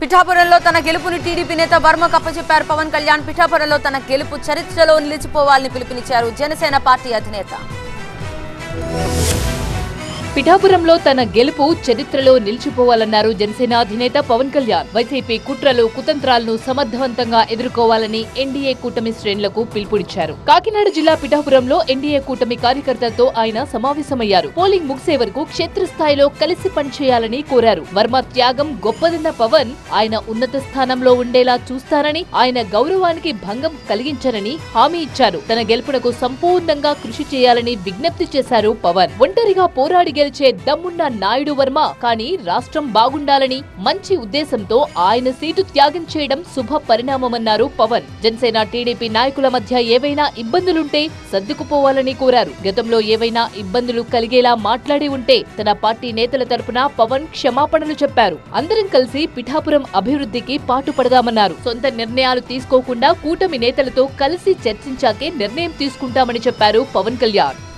పిఠాపురంలో తన గెలుపుని టీడీపీ నేత వర్మకు అప్పచెప్పారు పవన్ కళ్యాణ్ పిఠాపురంలో తన గెలుపు చరిత్రలో నిలిచిపోవాలని పిలుపునిచ్చారు జనసేన పార్టీ అధినేత పిఠాపురంలో తన గెలుపు చరిత్రలో నిలిచిపోవాలన్నారు జనసేన అధినేత పవన్ కళ్యాణ్ వైసీపీ కుట్రలు కుతంత్రాలను సమర్థవంతంగా ఎదుర్కోవాలని ఎన్డీఏ కూటమి శ్రేణులకు పిలుపునిచ్చారు కాకినాడ జిల్లా పిఠాపురంలో ఎన్డీఏ కూటమి కార్యకర్తలతో ఆయన సమావేశమయ్యారు పోలింగ్ ముగిసే వరకు క్షేత్రస్థాయిలో కలిసి పనిచేయాలని కోరారు వర్మ త్యాగం గొప్పదన్న పవన్ ఆయన ఉన్నత స్థానంలో ఉండేలా చూస్తారని ఆయన గౌరవానికి భంగం కలిగించరని హామీ ఇచ్చారు తన గెలుపునకు సంపూర్ణంగా కృషి చేయాలని విజ్ఞప్తి చేశారు పవన్ ఒంటరిగా పోరాడి గెలిచే దమ్మున్న నాయుడు వర్మ కానీ రాష్ట్రం బాగుండాలని మంచి ఉద్దేశంతో ఆయన సీటు త్యాగం చేయడం శుభ పరిణామమన్నారు పవన్ జనసేన టీడీపీ నాయకుల మధ్య ఏవైనా ఇబ్బందులుంటే సర్దుకుపోవాలని కోరారు గతంలో ఏవైనా ఇబ్బందులు కలిగేలా మాట్లాడి ఉంటే తన పార్టీ నేతల తరపున పవన్ క్షమాపణలు చెప్పారు అందరం కలిసి పిఠాపురం అభివృద్ధికి పాటుపడదామన్నారు సొంత నిర్ణయాలు తీసుకోకుండా కూటమి నేతలతో కలిసి చర్చించాకే నిర్ణయం తీసుకుంటామని చెప్పారు పవన్ కళ్యాణ్